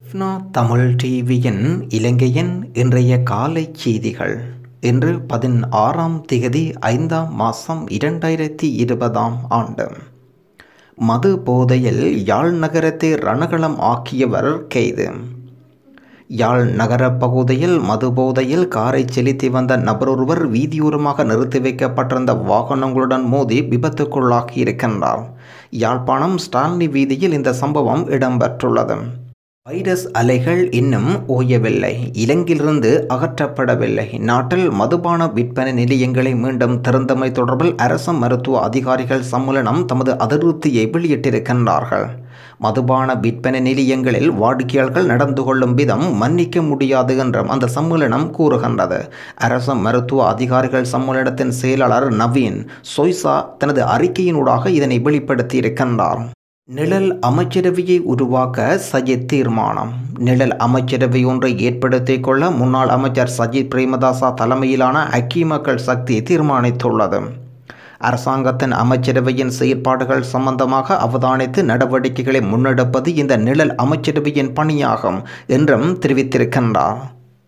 ஃப்னா தமிழ் டிவியின் இலங்கையின் இன்றைய காலை செய்திகள் இன்று பதினாறாம் திகதி ஐந்தாம் மாதம் இரண்டாயிரத்தி இருபதாம் ஆண்டு மது போதையில் யாழ் நகரத்தை ரணகளம் ஆக்கியவர் கைது யாழ் நகர பகுதியில் மது போதையில் காரை செலுத்தி வந்த நபரொருவர் வீதியோரமாக நிறுத்தி வைக்கப்பட்டிருந்த வாகனங்களுடன் மோதி விபத்துக்குள்ளாகி இருக்கின்றார் யாழ்ப்பாணம் ஸ்டான்லி வீதியில் இந்த சம்பவம் இடம்பெற்றுள்ளது வைரஸ் அலைகள் இன்னும் ஓயவில்லை இலங்கையிலிருந்து அகற்றப்படவில்லை நாட்டில் மதுபான விற்பனை நிலையங்களை மீண்டும் திறந்தமை தொடர்பில் அரசு மருத்துவ அதிகாரிகள் சம்மேளனம் தமது அதிருப்தியை வெளியிட்டிருக்கின்றார்கள் மதுபான விற்பனை நிலையங்களில் வாடிக்கையாளர்கள் நடந்து கொள்ளும் விதம் மன்னிக்க முடியாது என்றும் அந்த சம்மேளனம் கூறுகின்றது அரசு மருத்துவ அதிகாரிகள் சம்மேளனத்தின் செயலாளர் நவீன் சொய்சா தனது அறிக்கையினூடாக இதனை வெளிப்படுத்தியிருக்கின்றார் நிழல் அமைச்சரவையை உருவாக்க சஜித் தீர்மானம் நிழல் அமைச்சரவை ஒன்றை ஏற்படுத்திக் கொள்ள முன்னாள் அமைச்சர் சஜித் பிரேமதாசா தலைமையிலான ஐக்கிய மக்கள் சக்தி தீர்மானித்துள்ளது அரசாங்கத்தின் அமைச்சரவையின் செயற்பாடுகள் சம்பந்தமாக அவதானித்து நடவடிக்கைகளை முன்னெடுப்பது இந்த நிழல் அமைச்சரவையின் பணியாகும் என்றும் தெரிவித்திருக்கின்றார்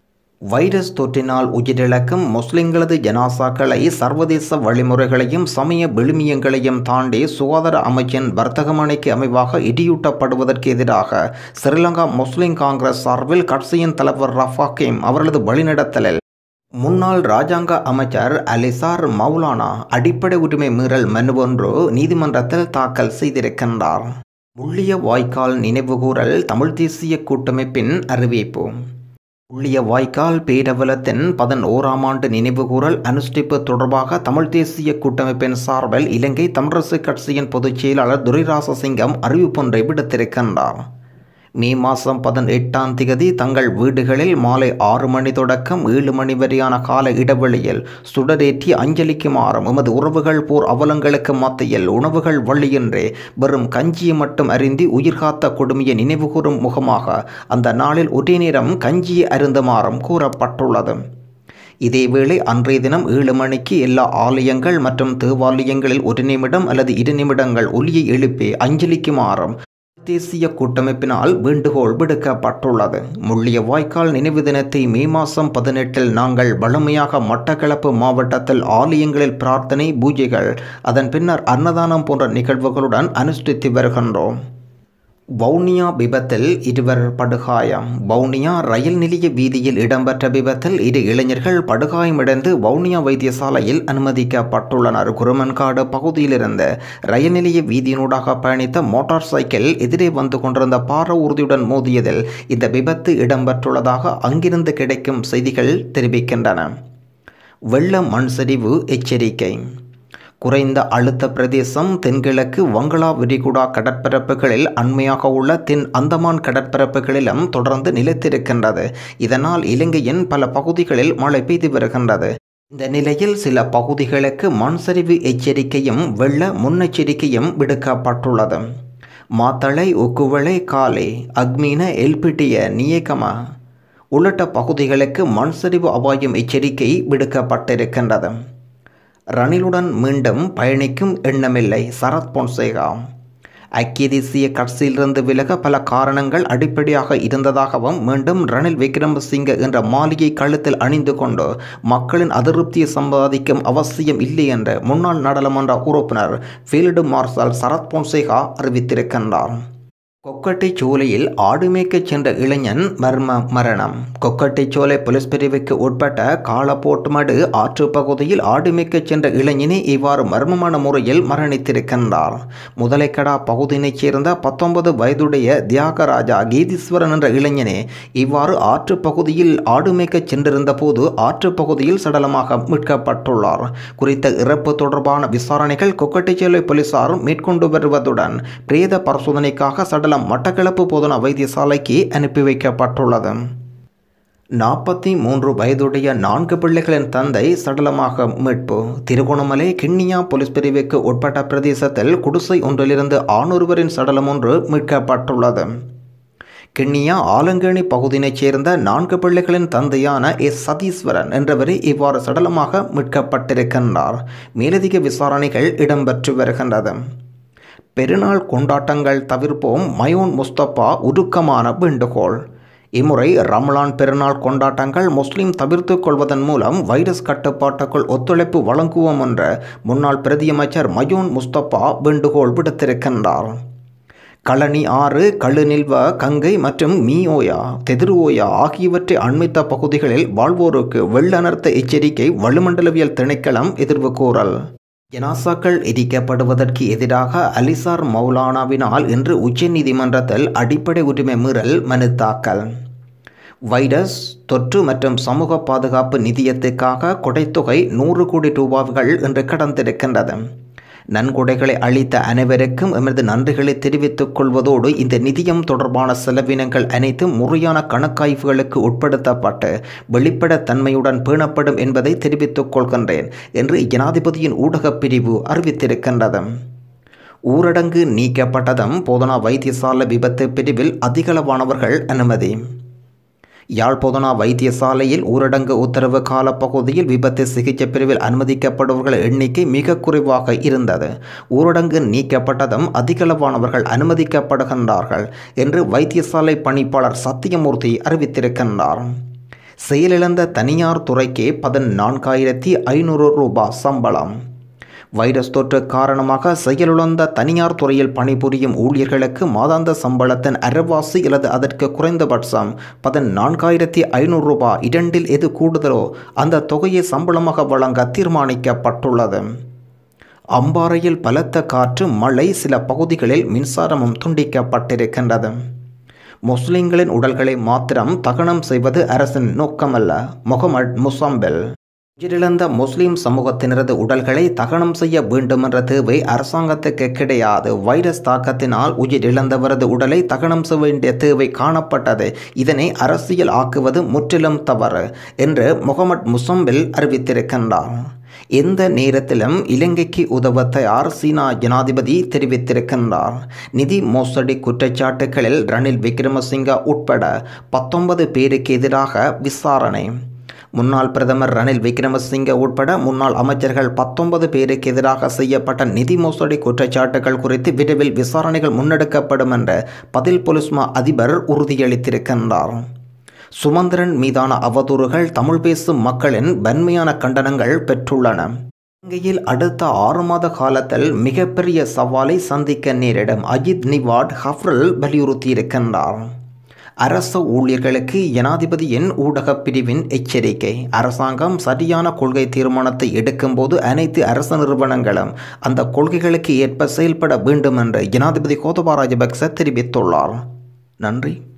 வைரஸ் தொற்றினால் உயிரிழக்கும் முஸ்லிம்களது ஜனாசாக்களை சர்வதேச வழிமுறைகளையும் சமய விழுமியங்களையும் தாண்டி சுகாதார அமைச்சின் வர்த்தகமனைக்கு அமைவாக இடியூட்டப்படுவதற்கு எதிராக ஸ்ரீலங்கா முஸ்லிம் காங்கிரஸ் சார்பில் கட்சியின் தலைவர் ரஃபாக்கிம் அவர்களது வழிநடத்தலில் முன்னாள் ராஜாங்க அமைச்சர் அலிசார் மௌலானா அடிப்படை உரிமை மீறல் மனு ஒன்று நீதிமன்றத்தில் தாக்கல் செய்திருக்கின்றார் முள்ளிய வாய்க்கால் நினைவுகூரல் தமிழ் தேசிய கூட்டமைப்பின் அறிவிப்பு உள்ளிய வாய்க்கால் பேரவலத்தின் பதினோராம் ஆண்டு நினைவுகூரல் அனுஷ்டிப்பு தொடர்பாக தமிழ் தேசிய கூட்டமைப்பின் சார்பில் இலங்கை தமிழரசு கட்சியின் பொதுச் செயலாளர் துரைராசசிங்கம் அறிவிப்பொன்றை விடுத்திருக்கின்றார் மே மாதம் பதினெட்டாம் திகதி தங்கள் வீடுகளில் மாலை ஆறு மணி தொடக்கம் ஏழு மணி வரையான கால இடைவெளியில் சுடரேற்றி அஞ்சலிக்குமாறும் எமது உறவுகள் போர் அவலங்களுக்கு மத்தியில் உணவுகள் வழியின்றே வெறும் கஞ்சியை மட்டும் அறிந்தி உயிர்காத்த கொடுமையை நினைவுகூரும் முகமாக அந்த நாளில் ஒரே நேரம் கஞ்சியை அருந்துமாறும் கூறப்பட்டுள்ளது இதேவேளை அன்றைய தினம் ஏழு மணிக்கு எல்லா ஆலயங்கள் மற்றும் தேவாலயங்களில் ஒரு நிமிடம் அல்லது இரு நிமிடங்கள் ஒலியை எழுப்பி அஞ்சலிக்குமாறும் தேசிய கூட்டமைப்பினால் வேண்டுகோள் விடுக்கப்பட்டுள்ளது முள்ளிய வாய்க்கால் நினைவு தினத்தை மே மாதம் பதினெட்டில் நாங்கள் வலிமையாக மட்டக்களப்பு மாவட்டத்தில் ஆலயங்களில் பிரார்த்தனை பூஜைகள் அதன் பின்னர் அன்னதானம் போன்ற நிகழ்வுகளுடன் அனுஷ்டித்து வருகின்றோம் வவுனியா விபத்தில் இருவர் படுகாயம் வவுனியா ரயில் நிலைய வீதியில் இடம்பெற்ற விபத்தில் இரு இளைஞர்கள் படுகாயமடைந்து வவுனியா வைத்தியசாலையில் அனுமதிக்கப்பட்டுள்ளனர் குருமன்காடு பகுதியிலிருந்து ரயில் நிலைய வீதியினூடாக பயணித்த மோட்டார் சைக்கிள் எதிரே வந்து கொண்டிருந்த பார ஊர்தியுடன் மோதியதில் இந்த விபத்து இடம்பெற்றுள்ளதாக அங்கிருந்து கிடைக்கும் செய்திகள் தெரிவிக்கின்றன வெள்ள மண் சரிவு எச்சரிக்கை குறைந்த அழுத்த பிரதேசம் தென்கிழக்கு வங்களா விரிகுடா கடற்பரப்புகளில் அண்மையாக உள்ள தென் அந்தமான் கடற்பரப்புகளிலும் தொடர்ந்து நிலைத்திருக்கின்றது இதனால் இலங்கையின் பல பகுதிகளில் மழை பெய்து வருகின்றது இந்த நிலையில் சில பகுதிகளுக்கு மண் சரிவு எச்சரிக்கையும் வெள்ள முன்னெச்சரிக்கையும் விடுக்கப்பட்டுள்ளது மாத்தளை உக்குவளை காலை அக்மீன எல்பிட்டிய நியக்கமா உள்ளிட்ட பகுதிகளுக்கு மண் சரிவு அபாயம் எச்சரிக்கை விடுக்கப்பட்டிருக்கின்றது ரணிலுடன் மீண்டும் பயணிக்கும் எண்ணமில்லை சரத் பொன்சேகா ஐக்கிய தேசிய கட்சியிலிருந்து விலக பல காரணங்கள் அடிப்படையாக இருந்ததாகவும் மீண்டும் ரணில் விக்ரமசிங்க என்ற மாளிகை கழுத்தில் அணிந்து கொண்டு மக்களின் அதிருப்தியை சம்பாதிக்கும் அவசியம் இல்லை என்று முன்னாள் நாடாளுமன்ற உறுப்பினர் ஃபீல்டு மார்ஷல் சரத் பொன்சேகா அறிவித்திருக்கின்றார் கொக்கட்டை சோலையில் ஆடு மேய்க்கச் சென்ற இளைஞன் மர்ம மரணம் கொக்கட்டை சோலை போலீஸ் பிரிவுக்கு உட்பட்ட காலப்போட்டுமடு ஆற்று பகுதியில் ஆடு மேய்க்கச் சென்ற இளைஞனே இவ்வாறு மர்மமான முறையில் மரணித்திருக்கின்றார் முதலைக்கடா பகுதியினைச் சேர்ந்த பத்தொன்பது வயதுடைய தியாகராஜா கீதீஸ்வரன் என்ற இளைஞனே இவ்வாறு ஆற்று பகுதியில் ஆடு மேய்க்கச் சென்றிருந்த போது ஆற்று பகுதியில் சடலமாக மீட்கப்பட்டுள்ளார் குறித்த இறப்பு தொடர்பான விசாரணைகள் கொக்கட்டிச்சோலை போலீசார் மேற்கொண்டு வருவதுடன் பிரேத பரிசோதனைக்காக சடலம் மட்டக்களப்பு போதனா வைத்தியசாலைக்கு அனுப்பி வைக்கப்பட்டுள்ளது நாற்பத்தி மூன்று வயதுடைய நான்கு பிள்ளைகளின் தந்தை சடலமாக மீட்பு திருகோணமலை கிண்ணியா போலீஸ் பிரிவுக்கு உட்பட்ட பிரதேசத்தில் குடிசை ஒன்றிலிருந்து ஆணொருவரின் சடலம் ஒன்று மீட்கப்பட்டுள்ளது கிண்ணியா ஆலங்கேணி பகுதியினைச் சேர்ந்த நான்கு பிள்ளைகளின் தந்தையான எஸ் சதீஸ்வரன் என்றவரே இவ்வாறு சடலமாக மீட்கப்பட்டிருக்கின்றார் மேலதிக விசாரணைகள் இடம்பெற்று வருகின்றது பெருநாள் கொண்டாட்டங்கள் தவிர்ப்போம் மயோன் முஸ்தபா உருக்கமான வேண்டுகோள் இம்முறை ரம்லான் பெருநாள் கொண்டாட்டங்கள் முஸ்லிம் தவிர்த்து கொள்வதன் மூலம் வைரஸ் கட்டுப்பாட்டுக்குள் ஒத்துழைப்பு வழங்குவோம் என்ற முன்னாள் பிரதியமைச்சர் மயூன் முஸ்தபா வேண்டுகோள் விடுத்திருக்கின்றார் களனி ஆறு கழுநில்வ கங்கை மற்றும் மீஓயா தெதிர்ஓயா ஆகியவற்றை அண்மித்த பகுதிகளில் வாழ்வோருக்கு வெள்ளனர்த்த எச்சரிக்கை வளிமண்டலவியல் திணைக்களம் எதிர்வு கூறல் ஜனாசாக்கள் எரிக்கப்படுவதற்கு எதிராக அலிசார் மௌலானாவினால் இன்று உச்சநீதிமன்றத்தில் அடிப்படை உரிமை மீறல் மனு தாக்கல் வைரஸ் தொற்று மற்றும் சமூக பாதுகாப்பு நிதியத்துக்காக கொடைத்தொகை நூறு கோடி ரூபாய்கள் என்று கடந்திருக்கின்றது நன்கொடைகளை அளித்த அனைவருக்கும் எமது நன்றிகளை தெரிவித்துக் கொள்வதோடு இந்த நிதியம் தொடர்பான செலவினங்கள் அனைத்தும் முறையான கணக்காய்வுகளுக்கு உட்படுத்தப்பட்டு வெளிப்படைத்தன்மையுடன் பேணப்படும் என்பதை தெரிவித்துக் கொள்கின்றேன் என்று ஜனாதிபதியின் ஊடகப் பிரிவு அறிவித்திருக்கின்றது ஊரடங்கு நீக்கப்பட்டதும் போதனா வைத்தியசாலை விபத்து பிரிவில் அதிகளவானவர்கள் அனுமதி யாழ் போதனா வைத்தியசாலையில் ஊரடங்கு உத்தரவு காலப்பகுதியில் விபத்து சிகிச்சை பிரிவில் அனுமதிக்கப்படுபவர்கள் எண்ணிக்கை மிக குறைவாக இருந்தது ஊரடங்கு நீக்கப்பட்டதும் அதிகளவானவர்கள் அனுமதிக்கப்படுகின்றார்கள் என்று வைத்தியசாலை பணிப்பாளர் சத்தியமூர்த்தி அறிவித்திருக்கின்றார் செயலிழந்த தனியார் துறைக்கே பதினான்காயிரத்தி ஐநூறு ரூபாய் சம்பளம் வைரஸ் தொற்று காரணமாக செயலிழந்த தனியார் துறையில் பணிபுரியும் ஊழியர்களுக்கு மாதாந்த சம்பளத்தின் அரைவாசி அல்லது அதற்கு குறைந்தபட்சம் பதினான்காயிரத்தி ஐநூறு ரூபாய் இரண்டில் எது கூடுதலோ அந்த தொகையை சம்பளமாக வழங்க தீர்மானிக்கப்பட்டுள்ளது அம்பாறையில் பலத்த காற்று மழை சில பகுதிகளில் மின்சாரமும் துண்டிக்கப்பட்டிருக்கின்றது முஸ்லிம்களின் உடல்களை மாத்திரம் தகனம் செய்வது அரசின் நோக்கமல்ல முகமது முசாம்பெல் உயிரிழந்த முஸ்லிம் சமூகத்தினரது உடல்களை தகனம் செய்ய வேண்டும் என்ற தேவை அரசாங்கத்துக்கு கிடையாது வைரஸ் தாக்கத்தினால் உயிரிழந்தவரது உடலை தகனம் செய்ய வேண்டிய தேவை காணப்பட்டது இதனை அரசியல் ஆக்குவது முற்றிலும் தவறு என்று முகமது முசம்பில் அறிவித்திருக்கின்றார் எந்த நேரத்திலும் இலங்கைக்கு உதவ தயார் சீனா ஜனாதிபதி தெரிவித்திருக்கின்றார் நிதி மோசடி குற்றச்சாட்டுகளில் ரணில் விக்ரமசிங்க உட்பட பத்தொன்பது பேருக்கு எதிராக விசாரணை முன்னாள் பிரதமர் ரணில் விக்ரமசிங்க உட்பட முன்னாள் அமைச்சர்கள் பத்தொன்பது பேருக்கு எதிராக செய்யப்பட்ட நிதி மோசடி குற்றச்சாட்டுகள் குறித்து விரைவில் விசாரணைகள் முன்னெடுக்கப்படும் என்ற பதில் பொலிஸ்மா அதிபர் உறுதியளித்திருக்கின்றார் சுமந்திரன் மீதான அவதூறுகள் தமிழ் பேசும் மக்களின் வன்மையான கண்டனங்கள் பெற்றுள்ளன இலங்கையில் அடுத்த ஆறு மாத காலத்தில் மிகப்பெரிய சவாலை சந்திக்க நேரிடும் அஜித் நிவாட் ஹஃப்ரல் வலியுறுத்தியிருக்கின்றார் அரசு ஊழியர்களுக்கு ஜனாதிபதியின் ஊடகப் பிரிவின் எச்சரிக்கை அரசாங்கம் சரியான கொள்கை தீர்மானத்தை எடுக்கும்போது அனைத்து அரசு நிறுவனங்களும் அந்த கொள்கைகளுக்கு ஏற்ப செயல்பட வேண்டும் என்று ஜனாதிபதி கோதபா ராஜபக்ச தெரிவித்துள்ளார் நன்றி